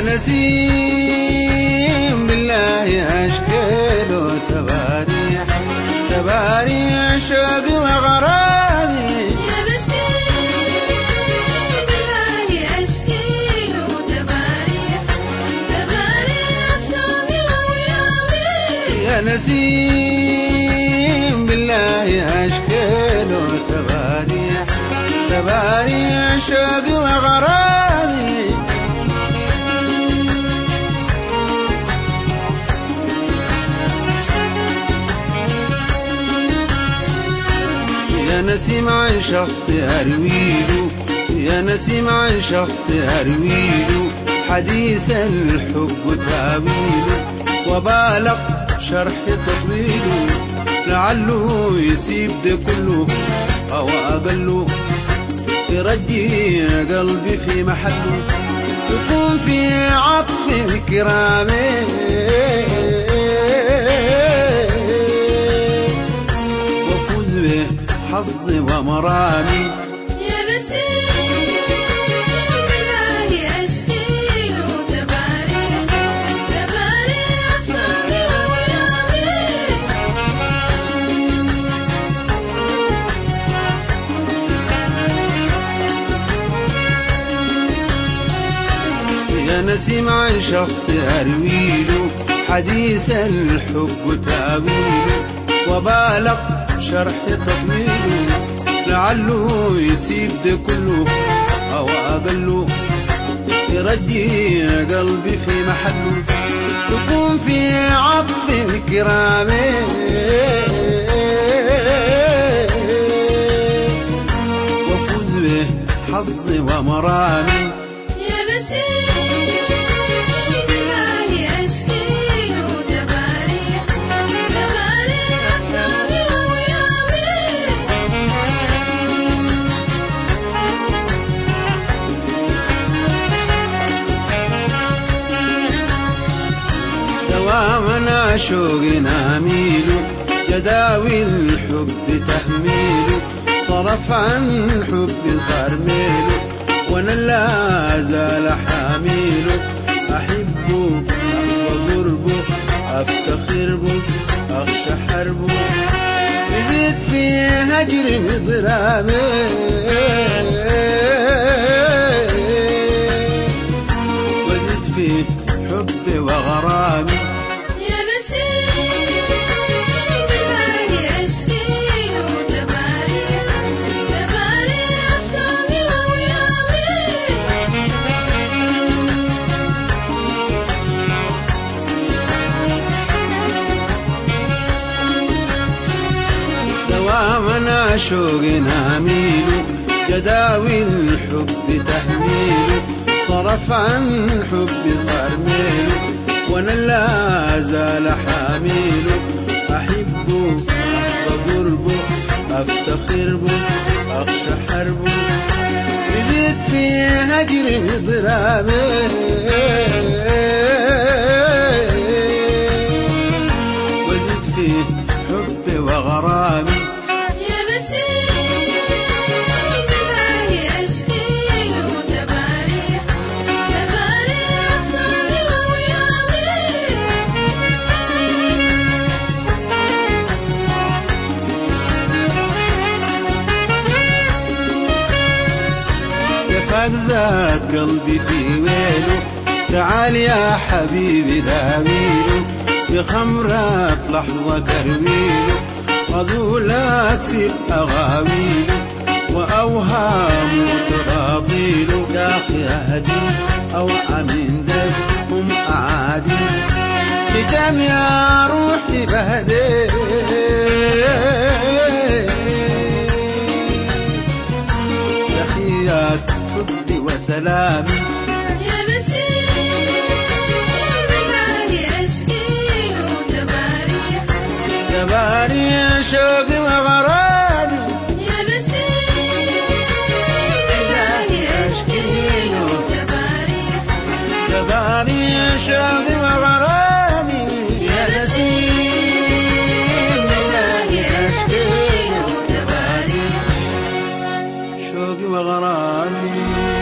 نسيم بالله أشكال وتباريح تباريح شوقي وغرامي يا نسيم بالله أشكي له تباريح تباريح شوقي ويامي يا نسيم بالله أشكال وتباريح تباريح شوقي وغرامي يا نسيم عن شخص أرويله يا نسيم عن شخص أرويله حديث الحب تاويله وبالغ شرح تطويله لعله يسيب ده كله أو أقله يرجي قلبي في محله يكون في عطف كرامي وفوز به حظي ومرامي يا نسيم بالله أشكي له تباريح تباريح شوقي ويامي يا نسيم عن شخص أرويله حديث الحب تاويله وبالغ شرح تطويله لعله يسيب ده كله أو أقله يرجي قلبي في محله يكون في عطف كرامي وفوز به حظي ومرامي يا نسيم بالله أشكي له تباريح تباريح شوقي ويامي دوامنا شوقنا ميله يداوي الحب تحميله صرف عن حبي صار ميله وانا لا زال حاميله احبه احب قربه افتخر به اخشى حربه يزيد في هجري مضرامي وزد في حبي وغرامي يا نسيم بالله أشكي له تباريح تباريح شوقي ويامي دوامنا شوقنا ميله يداوي الحب تحميله صرف عن حبي صار ميله وانا لا زال حاميله احبه احب قربه افتخر به اخشى حربه يزيد في هجري مضرامي وزد في حبي وغرامي يا نسيم بالله أشكي له تباريح تباريح شوقي ويامي كفاك زاد قلبي في ويله تعال يا حبيبي داويله بخمرة لحظة كرويله أقولك سيب أغاويله وأوهام تراضيله يا أخي أهدي أو أمين ده هم أعادي ختام يا روحي بهدي تحيات حبي وسلامي يا نسيم بالله أشكي له تباريح تباري شوقي وغرامي يا نسيم بالله أشكي له تباريح تباري شوقي وغرامي يا نسيم بالله أشكي له تباريح شوقي وغرامي